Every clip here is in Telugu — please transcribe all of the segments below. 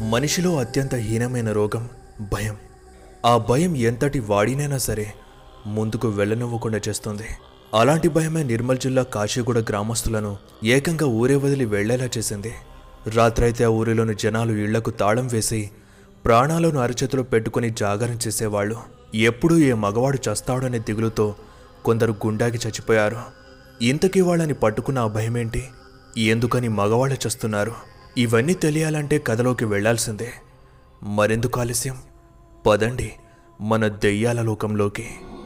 మనిషిలో అత్యంత హీనమైన రోగం భయం ఆ భయం ఎంతటి వాడినైనా సరే ముందుకు వెళ్ళనివ్వకుండా చేస్తుంది అలాంటి భయమే నిర్మల్ జిల్లా కాశీగూడ గ్రామస్తులను ఏకంగా ఊరే వదిలి వెళ్లేలా చేసింది రాత్రైతే ఆ ఊరిలోని జనాలు ఇళ్లకు తాళం వేసి ప్రాణాలను అరచేతిలో పెట్టుకుని జాగరణ చేసేవాళ్ళు ఎప్పుడూ ఏ మగవాడు చస్తాడనే దిగులుతో కొందరు గుండాకి చచ్చిపోయారు ఇంతకీ వాళ్ళని పట్టుకున్న ఆ భయమేంటి ఎందుకని మగవాళ్ళు చస్తున్నారు ఇవన్నీ తెలియాలంటే కథలోకి వెళ్లాల్సిందే మరెందుకు ఆలస్యం పదండి మన దెయ్యాల లోకంలోకి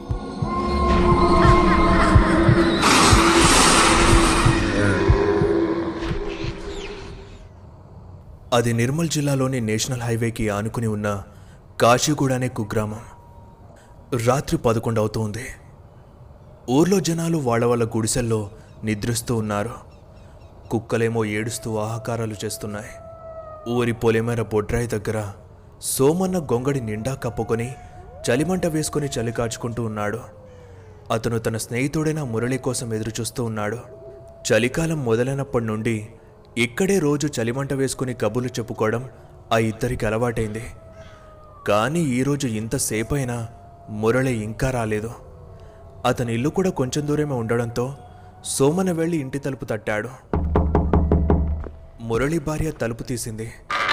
అది నిర్మల్ జిల్లాలోని నేషనల్ హైవేకి ఆనుకుని ఉన్న కాశీగూడ అనే కుగ్రామం రాత్రి పదకొండు అవుతుంది ఊర్లో జనాలు వాళ్ళ వాళ్ళ గుడిసెల్లో నిద్రిస్తూ ఉన్నారు కుక్కలేమో ఏడుస్తూ ఆహాకారాలు చేస్తున్నాయి ఊరి పొలిమేర బొడ్రాయి దగ్గర సోమన్న గొంగడి నిండా కప్పుకొని చలిమంట వేసుకుని చలి కాచుకుంటూ ఉన్నాడు అతను తన స్నేహితుడైన మురళి కోసం ఎదురుచూస్తూ ఉన్నాడు చలికాలం మొదలైనప్పటి నుండి ఇక్కడే రోజు చలిమంట వేసుకుని కబుర్లు చెప్పుకోవడం ఆ ఇద్దరికి అలవాటైంది కానీ ఈరోజు ఇంతసేపైనా మురళి ఇంకా రాలేదు అతని ఇల్లు కూడా కొంచెం దూరమే ఉండడంతో సోమన వెళ్ళి ఇంటి తలుపు తట్టాడు మురళి భార్య తలుపు తీసింది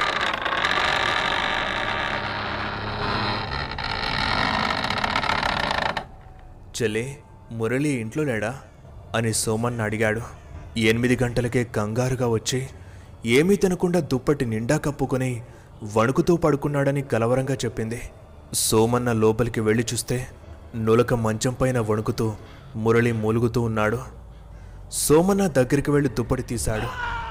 చెల్లి మురళి ఇంట్లో లేడా అని సోమన్న అడిగాడు ఎనిమిది గంటలకే కంగారుగా వచ్చి ఏమీ తినకుండా దుప్పటి నిండా కప్పుకొని వణుకుతూ పడుకున్నాడని కలవరంగా చెప్పింది సోమన్న లోపలికి వెళ్ళి చూస్తే నులక మంచం పైన వణుకుతూ మురళి మూలుగుతూ ఉన్నాడు సోమన్న దగ్గరికి వెళ్ళి దుప్పటి తీశాడు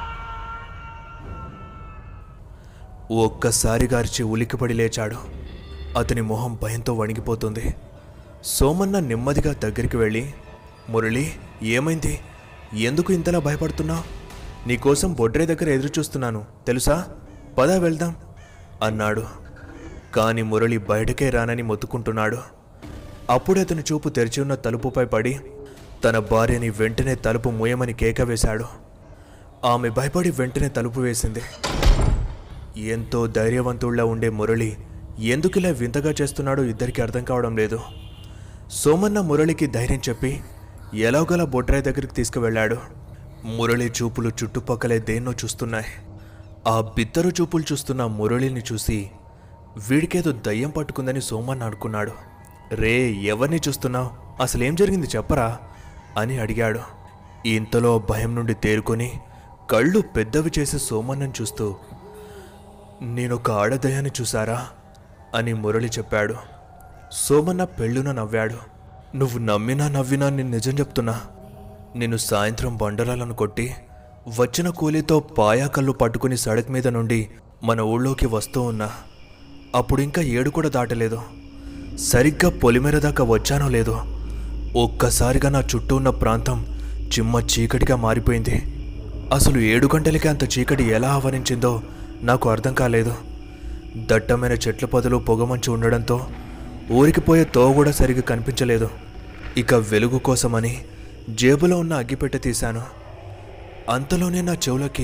ఒక్కసారిగా అరిచి ఉలిక్కిపడి లేచాడు అతని మొహం భయంతో వణిగిపోతుంది సోమన్న నెమ్మదిగా దగ్గరికి వెళ్ళి మురళి ఏమైంది ఎందుకు ఇంతలా భయపడుతున్నావు నీకోసం బొడ్రే దగ్గర ఎదురు చూస్తున్నాను తెలుసా పద వెళ్దాం అన్నాడు కాని మురళి బయటకే రానని మొత్తుకుంటున్నాడు అప్పుడే అతని చూపు తెరిచి ఉన్న తలుపుపై పడి తన భార్యని వెంటనే తలుపు మూయమని కేక వేశాడు ఆమె భయపడి వెంటనే తలుపు వేసింది ఎంతో ధైర్యవంతుళ్లా ఉండే మురళి ఎందుకిలా వింతగా చేస్తున్నాడో ఇద్దరికి అర్థం కావడం లేదు సోమన్న మురళికి ధైర్యం చెప్పి ఎలాగోలా బొడ్రాయి దగ్గరికి తీసుకువెళ్ళాడు మురళి చూపులు చుట్టుపక్కలే దేన్నో చూస్తున్నాయి ఆ బిత్తరు చూపులు చూస్తున్న మురళిని చూసి వీడికేదో దయ్యం పట్టుకుందని సోమన్న అనుకున్నాడు రే ఎవరిని చూస్తున్నావు అసలేం జరిగింది చెప్పరా అని అడిగాడు ఇంతలో భయం నుండి తేరుకొని కళ్ళు పెద్దవి చేసి సోమన్నను చూస్తూ నేనొక ఆడదయాన్ని చూసారా అని మురళి చెప్పాడు సోమన్న పెళ్ళున నవ్వాడు నువ్వు నమ్మినా నవ్వినా నేను నిజం చెప్తున్నా నేను సాయంత్రం బండరాలను కొట్టి వచ్చిన కూలీతో పాయాకల్లు పట్టుకుని సడక్ మీద నుండి మన ఊళ్ళోకి వస్తూ ఉన్నా అప్పుడు ఇంకా ఏడు కూడా దాటలేదు సరిగ్గా పొలిమేర దాకా వచ్చానో లేదో ఒక్కసారిగా నా చుట్టూ ఉన్న ప్రాంతం చిమ్మ చీకటిగా మారిపోయింది అసలు ఏడు గంటలకి అంత చీకటి ఎలా ఆవరించిందో నాకు అర్థం కాలేదు దట్టమైన చెట్ల పొదలు పొగమంచు ఉండడంతో ఊరికి పోయే తోవ కూడా సరిగ్గా కనిపించలేదు ఇక వెలుగు కోసమని జేబులో ఉన్న అగ్గిపెట్టె తీశాను అంతలోనే నా చెవులకి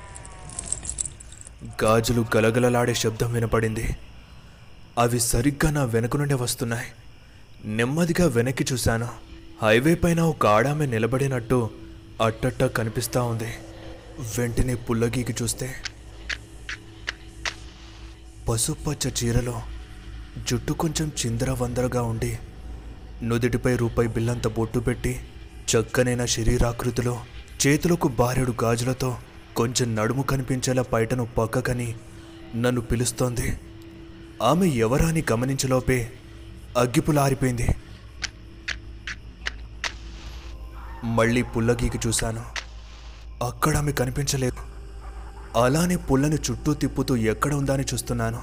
గాజులు గలగలలాడే శబ్దం వినపడింది అవి సరిగ్గా నా వెనక నుండే వస్తున్నాయి నెమ్మదిగా వెనక్కి చూశాను హైవే పైన ఒక ఆడామె నిలబడినట్టు అట్టట్ట కనిపిస్తా ఉంది వెంటనే పుల్లగీకి చూస్తే పసుపచ్చ చీరలో జుట్టు కొంచెం చిందరవందరగా ఉండి నుదిటిపై రూపాయి బిల్లంత బొట్టు పెట్టి చక్కనైన శరీరాకృతిలో చేతులకు బారెడు గాజులతో కొంచెం నడుము కనిపించేలా బయటను పక్కకని నన్ను పిలుస్తోంది ఆమె ఎవరా అని గమనించలోపే అగ్గిపులారిపోయింది మళ్ళీ పుల్లగీకి చూశాను అక్కడ ఆమె కనిపించలేదు అలానే పుల్లని చుట్టూ తిప్పుతూ ఎక్కడ ఉందా అని చూస్తున్నాను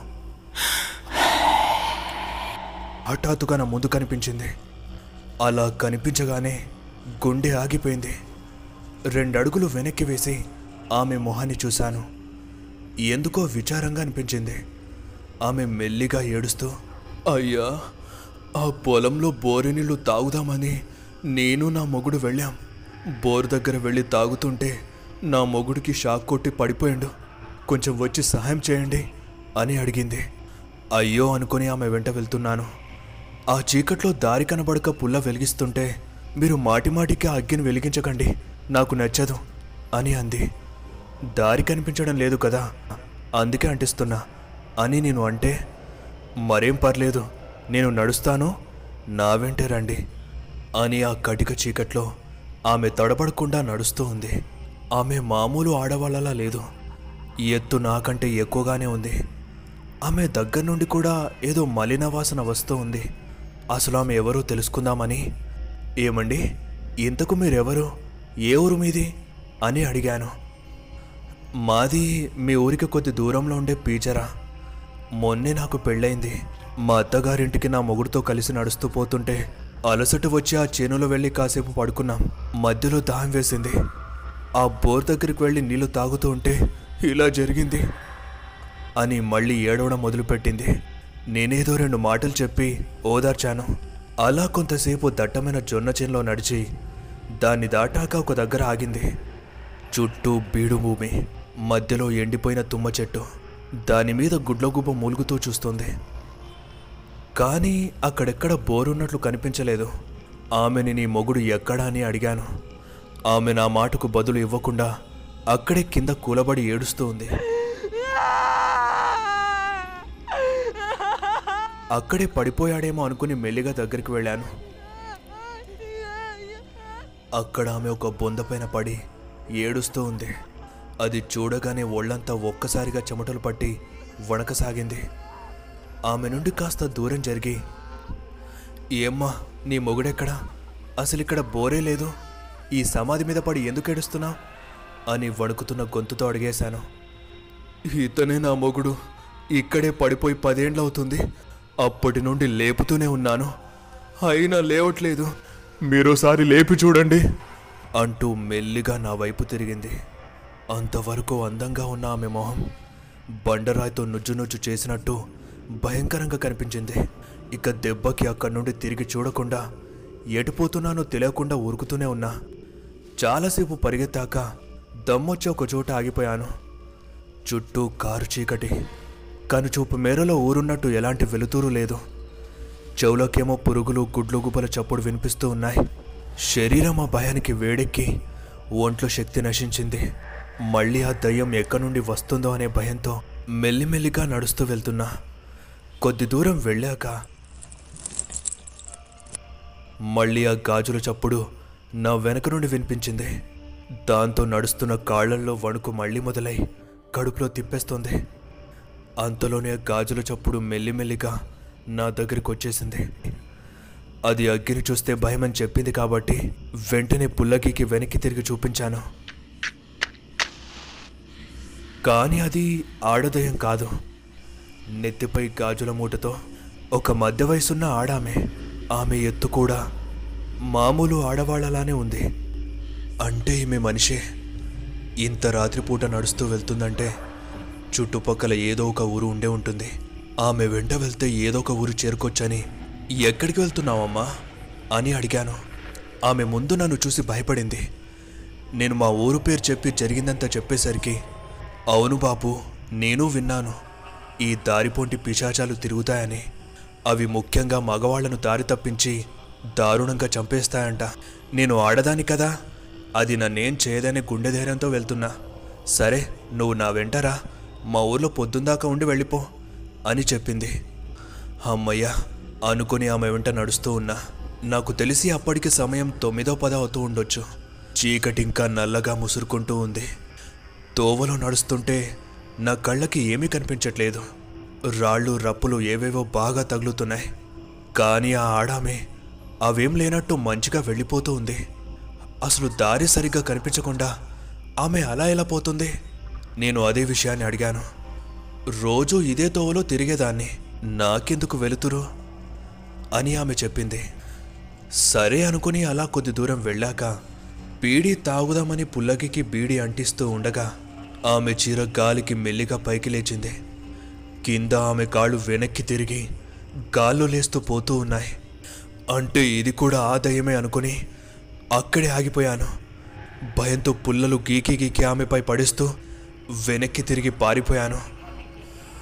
హఠాత్తుగా నా ముందు కనిపించింది అలా కనిపించగానే గుండె ఆగిపోయింది రెండు అడుగులు వెనక్కి వేసి ఆమె మొహాన్ని చూశాను ఎందుకో విచారంగా అనిపించింది ఆమె మెల్లిగా ఏడుస్తూ అయ్యా ఆ పొలంలో బోరు నీళ్లు తాగుదామని నేను నా మొగుడు వెళ్ళాం బోరు దగ్గర వెళ్ళి తాగుతుంటే నా మొగుడికి షాక్ కొట్టి పడిపోయాడు కొంచెం వచ్చి సహాయం చేయండి అని అడిగింది అయ్యో అనుకుని ఆమె వెంట వెళ్తున్నాను ఆ చీకట్లో దారి కనబడక పుల్ల వెలిగిస్తుంటే మీరు మాటిమాటికి ఆ అగ్గిని వెలిగించకండి నాకు నచ్చదు అని అంది దారి కనిపించడం లేదు కదా అందుకే అంటిస్తున్నా అని నేను అంటే మరేం పర్లేదు నేను నడుస్తాను నా వెంటే రండి అని ఆ కటిక చీకట్లో ఆమె తడబడకుండా నడుస్తూ ఉంది ఆమె మామూలు ఆడవాళ్ళలా లేదు ఎత్తు నాకంటే ఎక్కువగానే ఉంది ఆమె దగ్గర నుండి కూడా ఏదో మలిన వాసన వస్తూ ఉంది అసలు ఆమె ఎవరో తెలుసుకుందామని ఏమండి ఇంతకు మీరెవరు ఏ ఊరు మీది అని అడిగాను మాది మీ ఊరికి కొద్ది దూరంలో ఉండే పీచరా మొన్నే నాకు పెళ్ళైంది మా అత్తగారింటికి నా మొగుడుతో కలిసి నడుస్తూ పోతుంటే అలసట వచ్చి ఆ చేనులో వెళ్ళి కాసేపు పడుకున్నాం మధ్యలో దాహం వేసింది ఆ బోర్ దగ్గరికి వెళ్ళి నీళ్లు తాగుతూ ఉంటే ఇలా జరిగింది అని మళ్ళీ ఏడవడం మొదలుపెట్టింది నేనేదో రెండు మాటలు చెప్పి ఓదార్చాను అలా కొంతసేపు దట్టమైన జొన్న చేనులో నడిచి దాన్ని దాటాక ఒక దగ్గర ఆగింది చుట్టూ బీడు భూమి మధ్యలో ఎండిపోయిన తుమ్మ చెట్టు దాని మీద గుడ్లగుబ్బ మూలుగుతూ చూస్తుంది కానీ అక్కడెక్కడ బోరున్నట్లు కనిపించలేదు ఆమెని నీ మొగుడు ఎక్కడా అని అడిగాను ఆమె నా మాటకు బదులు ఇవ్వకుండా అక్కడే కింద కూలబడి ఏడుస్తూ ఉంది అక్కడే పడిపోయాడేమో అనుకుని మెల్లిగా దగ్గరికి వెళ్ళాను అక్కడ ఆమె ఒక బొందపైన పడి ఏడుస్తూ ఉంది అది చూడగానే ఒళ్ళంతా ఒక్కసారిగా చెమటలు పట్టి వణకసాగింది ఆమె నుండి కాస్త దూరం జరిగి ఏమ్మా నీ మొగుడెక్కడా అసలు ఇక్కడ బోరే లేదు ఈ సమాధి మీద పడి ఎందుకు ఏడుస్తున్నావు అని వణుకుతున్న గొంతుతో అడిగేశాను ఇతనే నా మొగుడు ఇక్కడే పడిపోయి పదేండ్లవుతుంది అప్పటి నుండి లేపుతూనే ఉన్నాను అయినా లేవట్లేదు మీరోసారి లేపి చూడండి అంటూ మెల్లిగా నా వైపు తిరిగింది అంతవరకు అందంగా ఉన్న ఆమె మొహం బండరాయితో నుజ్జు నుజ్జు చేసినట్టు భయంకరంగా కనిపించింది ఇక దెబ్బకి అక్కడి నుండి తిరిగి చూడకుండా ఎటుపోతున్నానో తెలియకుండా ఊరుకుతూనే ఉన్నా చాలాసేపు పరిగెత్తాక దమ్మొచ్చి ఒక చోట ఆగిపోయాను చుట్టూ కారు చీకటి కనుచూపు మేరలో ఊరున్నట్టు ఎలాంటి వెలుతురు లేదు చెవులోకేమో పురుగులు గుడ్లు గుబల చప్పుడు వినిపిస్తూ ఉన్నాయి శరీరం ఆ భయానికి వేడెక్కి ఒంట్లో శక్తి నశించింది మళ్ళీ ఆ దయ్యం ఎక్కడి నుండి వస్తుందో అనే భయంతో మెల్లిమెల్లిగా నడుస్తూ వెళ్తున్నా కొద్ది దూరం వెళ్ళాక మళ్ళీ ఆ గాజుల చప్పుడు నా వెనక నుండి వినిపించింది దాంతో నడుస్తున్న కాళ్ళల్లో వణుకు మళ్ళీ మొదలై కడుపులో తిప్పేస్తోంది అంతలోనే ఆ గాజుల చప్పుడు మెల్లిమెల్లిగా నా దగ్గరికి వచ్చేసింది అది అగ్గిని చూస్తే భయమని చెప్పింది కాబట్టి వెంటనే పుల్లగికి వెనక్కి తిరిగి చూపించాను కానీ అది ఆడదయం కాదు నెత్తిపై గాజుల మూటతో ఒక మధ్య వయసున్న ఆడామె ఆమె ఎత్తు కూడా మామూలు ఆడవాళ్ళలానే ఉంది అంటే ఈమె మనిషే ఇంత రాత్రిపూట నడుస్తూ వెళ్తుందంటే చుట్టుపక్కల ఏదో ఒక ఊరు ఉండే ఉంటుంది ఆమె వెంట వెళ్తే ఏదో ఒక ఊరు చేరుకోవచ్చని ఎక్కడికి వెళ్తున్నావమ్మా అని అడిగాను ఆమె ముందు నన్ను చూసి భయపడింది నేను మా ఊరు పేరు చెప్పి జరిగిందంతా చెప్పేసరికి అవును బాబు నేను విన్నాను ఈ దారిపోంటి పిశాచాలు తిరుగుతాయని అవి ముఖ్యంగా మగవాళ్లను దారి తప్పించి దారుణంగా చంపేస్తాయంట నేను ఆడదాని కదా అది నన్నేం చేయదనే గుండె ధైర్యంతో వెళ్తున్నా సరే నువ్వు నా వెంటరా మా ఊర్లో పొద్దుందాకా ఉండి వెళ్ళిపో అని చెప్పింది అమ్మయ్యా అనుకుని ఆమె వెంట నడుస్తూ ఉన్నా నాకు తెలిసి అప్పటికి సమయం తొమ్మిదో పదో అవుతూ ఉండొచ్చు చీకటి ఇంకా నల్లగా ముసురుకుంటూ ఉంది తోవలో నడుస్తుంటే నా కళ్ళకి ఏమీ కనిపించట్లేదు రాళ్ళు రప్పులు ఏవేవో బాగా తగులుతున్నాయి కానీ ఆ ఆడామే అవేం లేనట్టు మంచిగా వెళ్ళిపోతూ ఉంది అసలు దారి సరిగ్గా కనిపించకుండా ఆమె అలా ఎలా పోతుంది నేను అదే విషయాన్ని అడిగాను రోజు ఇదే తోవలో తిరిగేదాన్ని నాకెందుకు వెలుతురు అని ఆమె చెప్పింది సరే అనుకుని అలా కొద్ది దూరం వెళ్ళాక బీడీ తాగుదామని పుల్లగికి బీడీ అంటిస్తూ ఉండగా ఆమె చీర గాలికి మెల్లిగా పైకి లేచింది కింద ఆమె కాళ్ళు వెనక్కి తిరిగి గాల్లో లేస్తూ పోతూ ఉన్నాయి అంటే ఇది కూడా ఆ దయ్యమే అనుకుని అక్కడే ఆగిపోయాను భయంతో పుల్లలు గీకి గీకి ఆమెపై పడిస్తూ వెనక్కి తిరిగి పారిపోయాను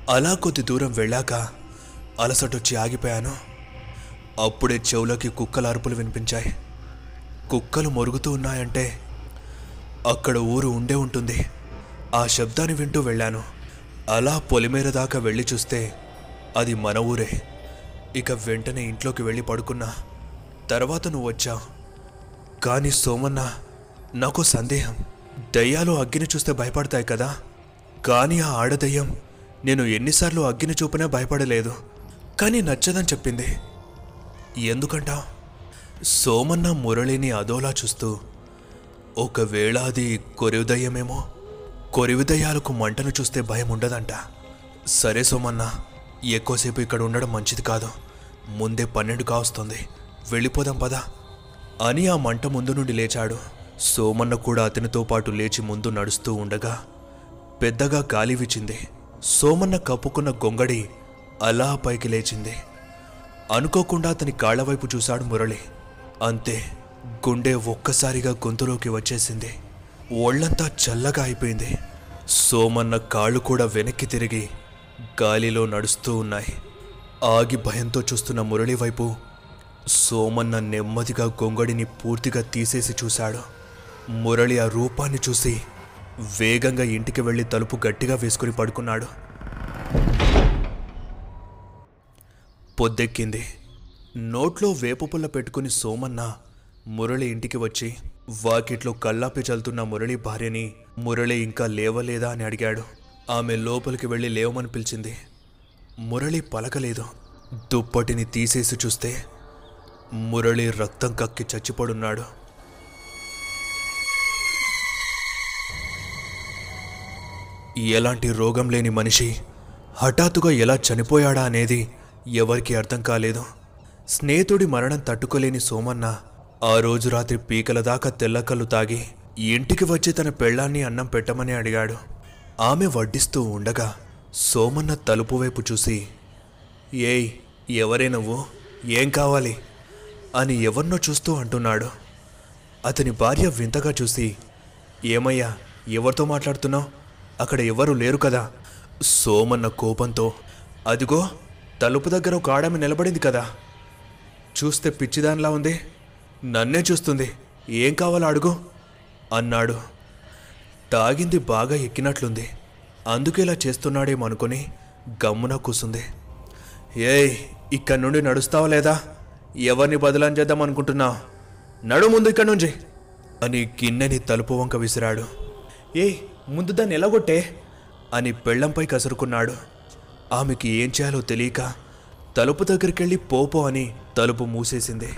అలా కొద్ది దూరం వెళ్ళాక అలసటొచ్చి ఆగిపోయాను అప్పుడే చెవులకి కుక్కల అరుపులు వినిపించాయి కుక్కలు మొరుగుతూ ఉన్నాయంటే అక్కడ ఊరు ఉండే ఉంటుంది ఆ శబ్దాన్ని వింటూ వెళ్ళాను అలా పొలిమేర దాకా వెళ్ళి చూస్తే అది మన ఊరే ఇక వెంటనే ఇంట్లోకి వెళ్ళి పడుకున్నా తర్వాత నువ్వు వచ్చావు కానీ సోమన్న నాకు సందేహం దయ్యాలు అగ్గిని చూస్తే భయపడతాయి కదా కానీ ఆ ఆడదయ్యం నేను ఎన్నిసార్లు అగ్గిని చూపినా భయపడలేదు కానీ నచ్చదని చెప్పింది ఎందుకంట సోమన్న మురళిని అదోలా చూస్తూ ఒకవేళ అది కొరివిదయ్యమేమో కొరివిదయ్యాలకు మంటను చూస్తే భయం ఉండదంట సరే సోమన్న ఎక్కువసేపు ఇక్కడ ఉండడం మంచిది కాదు ముందే పన్నెండు కావస్తుంది వెళ్ళిపోదాం పదా అని ఆ మంట ముందు నుండి లేచాడు సోమన్న కూడా అతనితో పాటు లేచి ముందు నడుస్తూ ఉండగా పెద్దగా గాలి వీచింది సోమన్న కప్పుకున్న గొంగడి అలా పైకి లేచింది అనుకోకుండా అతని కాళ్ల వైపు చూశాడు మురళి అంతే గుండె ఒక్కసారిగా గొంతులోకి వచ్చేసింది ఒళ్ళంతా చల్లగా అయిపోయింది సోమన్న కాళ్ళు కూడా వెనక్కి తిరిగి గాలిలో నడుస్తూ ఉన్నాయి ఆగి భయంతో చూస్తున్న మురళి వైపు సోమన్న నెమ్మదిగా గొంగడిని పూర్తిగా తీసేసి చూశాడు మురళి ఆ రూపాన్ని చూసి వేగంగా ఇంటికి వెళ్ళి తలుపు గట్టిగా వేసుకుని పడుకున్నాడు పొద్దెక్కింది నోట్లో వేపపుల్ల పెట్టుకుని సోమన్న మురళి ఇంటికి వచ్చి వాకిట్లో కల్లాపి చల్లుతున్న మురళి భార్యని మురళి ఇంకా లేవలేదా అని అడిగాడు ఆమె లోపలికి వెళ్ళి లేవమని పిలిచింది మురళి పలకలేదు దుప్పటిని తీసేసి చూస్తే మురళి రక్తం కక్కి చచ్చిపడున్నాడు ఎలాంటి రోగం లేని మనిషి హఠాత్తుగా ఎలా చనిపోయాడా అనేది ఎవరికీ అర్థం కాలేదు స్నేహితుడి మరణం తట్టుకోలేని సోమన్న ఆ రోజు రాత్రి పీకల దాకా తెల్లకల్లు తాగి ఇంటికి వచ్చి తన పెళ్ళాన్ని అన్నం పెట్టమని అడిగాడు ఆమె వడ్డిస్తూ ఉండగా సోమన్న తలుపు వైపు చూసి ఏయ్ ఎవరే నువ్వు ఏం కావాలి అని ఎవరినో చూస్తూ అంటున్నాడు అతని భార్య వింతగా చూసి ఏమయ్యా ఎవరితో మాట్లాడుతున్నావు అక్కడ ఎవరు లేరు కదా సోమన్న కోపంతో అదిగో తలుపు దగ్గర ఒక ఆడమి నిలబడింది కదా చూస్తే పిచ్చిదానిలా ఉంది నన్నే చూస్తుంది ఏం కావాలో అడుగు అన్నాడు తాగింది బాగా ఎక్కినట్లుంది అందుకే ఇలా చేస్తున్నాడేమనుకొని గమ్మున కూసుంది ఏయ్ ఇక్కడి నుండి నడుస్తావా లేదా ఎవరిని బదలాం చేద్దాం అనుకుంటున్నావు నడు ముందు ఇక్కడి నుంచి అని గిన్నెని తలుపు వంక విసిరాడు ఏయ్ ముందు దాన్ని ఎలాగొట్టే అని పెళ్ళంపై కసురుకున్నాడు ఆమెకి ఏం చేయాలో తెలియక తలుపు దగ్గరికెళ్ళి పోపో అని తలుపు మూసేసింది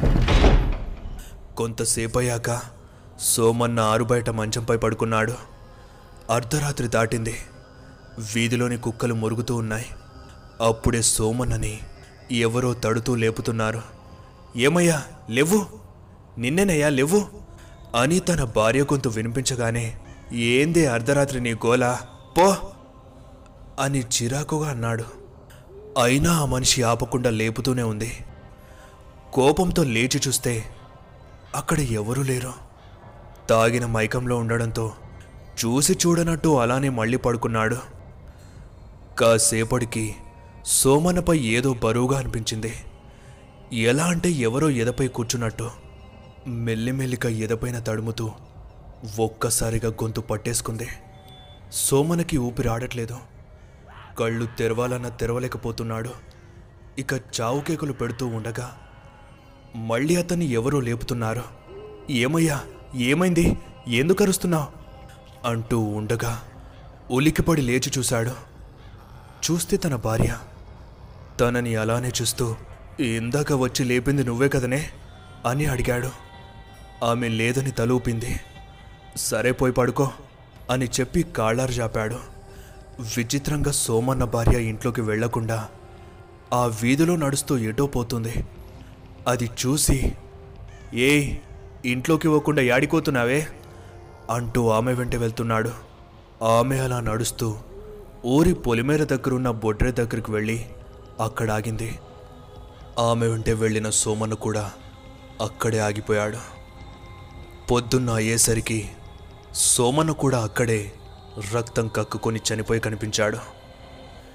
కొంతసేపయ్యాక సోమన్న ఆరుబయట మంచంపై పడుకున్నాడు అర్ధరాత్రి దాటింది వీధిలోని కుక్కలు మురుగుతూ ఉన్నాయి అప్పుడే సోమన్నని ఎవరో తడుతూ లేపుతున్నారు ఏమయ్యా లేవు నిన్నేనయ్యా లేవు అని తన భార్య గొంతు వినిపించగానే ఏందే అర్ధరాత్రి నీ గోలా పో అని చిరాకుగా అన్నాడు అయినా ఆ మనిషి ఆపకుండా లేపుతూనే ఉంది కోపంతో లేచి చూస్తే అక్కడ ఎవరూ లేరు తాగిన మైకంలో ఉండడంతో చూసి చూడనట్టు అలానే మళ్ళీ పడుకున్నాడు కాసేపటికి సోమన్నపై ఏదో బరువుగా అనిపించింది ఎలా అంటే ఎవరో ఎదపై కూర్చున్నట్టు మెల్లిమెల్లిగా ఎదపైన తడుముతూ ఒక్కసారిగా గొంతు పట్టేసుకుంది సోమనకి ఊపిరి ఆడట్లేదు కళ్ళు తెరవాలన్న తెరవలేకపోతున్నాడు ఇక చావు కేకులు పెడుతూ ఉండగా మళ్ళీ అతన్ని ఎవరో లేపుతున్నారు ఏమయ్యా ఏమైంది ఎందుకు అరుస్తున్నావు అంటూ ఉండగా ఉలికిపడి లేచి చూశాడు చూస్తే తన భార్య తనని అలానే చూస్తూ ఇందాక వచ్చి లేపింది నువ్వే కదనే అని అడిగాడు ఆమె లేదని తలూపింది సరే పోయి పడుకో అని చెప్పి కాళ్ళారు చాపాడు విచిత్రంగా సోమన్న భార్య ఇంట్లోకి వెళ్లకుండా ఆ వీధిలో నడుస్తూ ఎటో పోతుంది అది చూసి ఏయ్ ఇంట్లోకి పోకుండా యాడిపోతున్నావే అంటూ ఆమె వెంట వెళ్తున్నాడు ఆమె అలా నడుస్తూ ఊరి పొలిమేర దగ్గరున్న బొడ్రె దగ్గరికి వెళ్ళి అక్కడ ఆగింది ఆమె వెంటే వెళ్ళిన సోమన్న కూడా అక్కడే ఆగిపోయాడు పొద్దున్న అయ్యేసరికి సోమన్న కూడా అక్కడే రక్తం కక్కుకొని చనిపోయి కనిపించాడు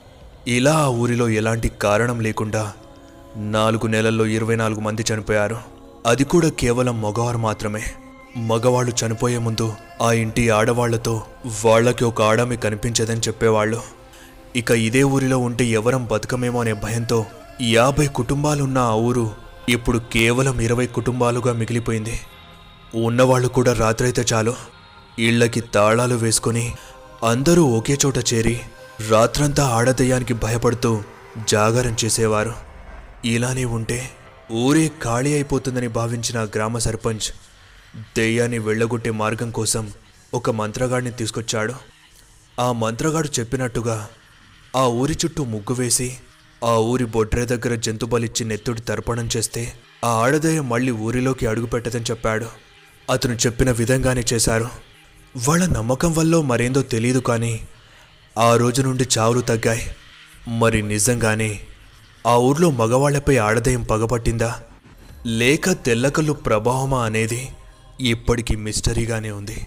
ఇలా ఆ ఊరిలో ఎలాంటి కారణం లేకుండా నాలుగు నెలల్లో ఇరవై నాలుగు మంది చనిపోయారు అది కూడా కేవలం మగవారు మాత్రమే మగవాళ్ళు చనిపోయే ముందు ఆ ఇంటి ఆడవాళ్లతో వాళ్ళకి ఒక ఆడమి కనిపించదని చెప్పేవాళ్ళు ఇక ఇదే ఊరిలో ఉంటే ఎవరం బతకమేమో అనే భయంతో యాభై కుటుంబాలున్న ఆ ఊరు ఇప్పుడు కేవలం ఇరవై కుటుంబాలుగా మిగిలిపోయింది ఉన్నవాళ్ళు కూడా రాత్రైతే చాలు ఇళ్ళకి తాళాలు వేసుకొని అందరూ ఒకే చోట చేరి రాత్రంతా ఆడదయ్యానికి భయపడుతూ జాగారం చేసేవారు ఇలానే ఉంటే ఊరే ఖాళీ అయిపోతుందని భావించిన ఆ గ్రామ సర్పంచ్ దెయ్యాన్ని వెళ్ళగొట్టే మార్గం కోసం ఒక మంత్రగాడిని తీసుకొచ్చాడు ఆ మంత్రగాడు చెప్పినట్టుగా ఆ ఊరి చుట్టూ ముగ్గు వేసి ఆ ఊరి బొడ్రె దగ్గర జంతుబలిచ్చి నెత్తుడి తర్పణం చేస్తే ఆ ఆడదయ్య మళ్ళీ ఊరిలోకి అడుగుపెట్టదని చెప్పాడు అతను చెప్పిన విధంగానే చేశారు వాళ్ళ నమ్మకం వల్ల మరేందో తెలియదు కానీ ఆ రోజు నుండి చావులు తగ్గాయి మరి నిజంగానే ఆ ఊర్లో మగవాళ్లపై ఆడదయం పగపట్టిందా లేక తెల్లకల్లు ప్రభావమా అనేది ఇప్పటికీ మిస్టరీగానే ఉంది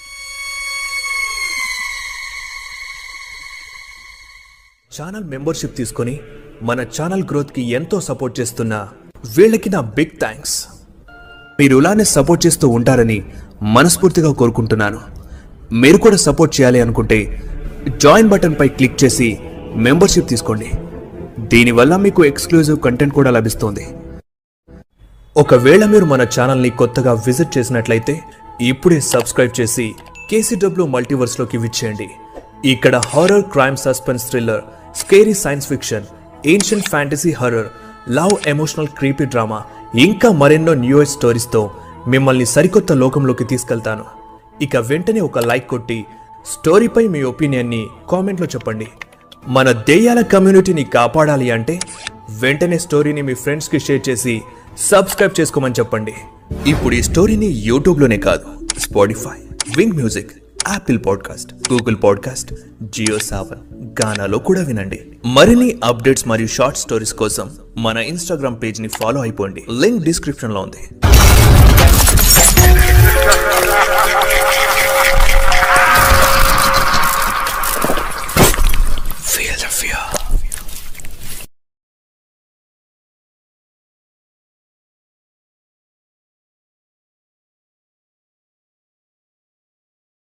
ఛానల్ మెంబర్షిప్ తీసుకొని మన ఛానల్ గ్రోత్కి ఎంతో సపోర్ట్ చేస్తున్న వీళ్ళకి నా బిగ్ థ్యాంక్స్ మీరు ఇలానే సపోర్ట్ చేస్తూ ఉంటారని మనస్ఫూర్తిగా కోరుకుంటున్నాను మీరు కూడా సపోర్ట్ చేయాలి అనుకుంటే జాయిన్ బటన్పై క్లిక్ చేసి మెంబర్షిప్ తీసుకోండి దీనివల్ల మీకు ఎక్స్క్లూజివ్ కంటెంట్ కూడా లభిస్తుంది ఒకవేళ మీరు మన ఛానల్ని కొత్తగా విజిట్ చేసినట్లయితే ఇప్పుడే సబ్స్క్రైబ్ చేసి కేసీడబ్ల్యూ మల్టీవర్స్లోకి విచ్చేయండి ఇక్కడ horror crime suspense thriller scary science fiction ancient fantasy horror love emotional creepy drama ఇంకా మరెన్నో న్యూ ఏజ్ స్టోరీస్తో మిమ్మల్ని సరికొత్త లోకంలోకి తీసుకెళ్తాను ఇక వెంటనే ఒక లైక్ కొట్టి స్టోరీపై మీ ఒపీనియన్ని కామెంట్లో చెప్పండి మన దెయ్యాల కమ్యూనిటీని కాపాడాలి అంటే వెంటనే స్టోరీని మీ ఫ్రెండ్స్కి షేర్ చేసి సబ్స్క్రైబ్ చేసుకోమని చెప్పండి ఇప్పుడు ఈ స్టోరీని యూట్యూబ్లోనే కాదు Spotify Wynk music Apple podcast Google podcast Jio Saavn గానాలో కూడా వినండి మరిన్ని అప్డేట్స్ మరియు షార్ట్ స్టోరీస్ కోసం మన ఇన్స్టాగ్రామ్ పేజ్ని ఫాలో అయిపోండి లింక్ డిస్క్రిప్షన్లో ఉంది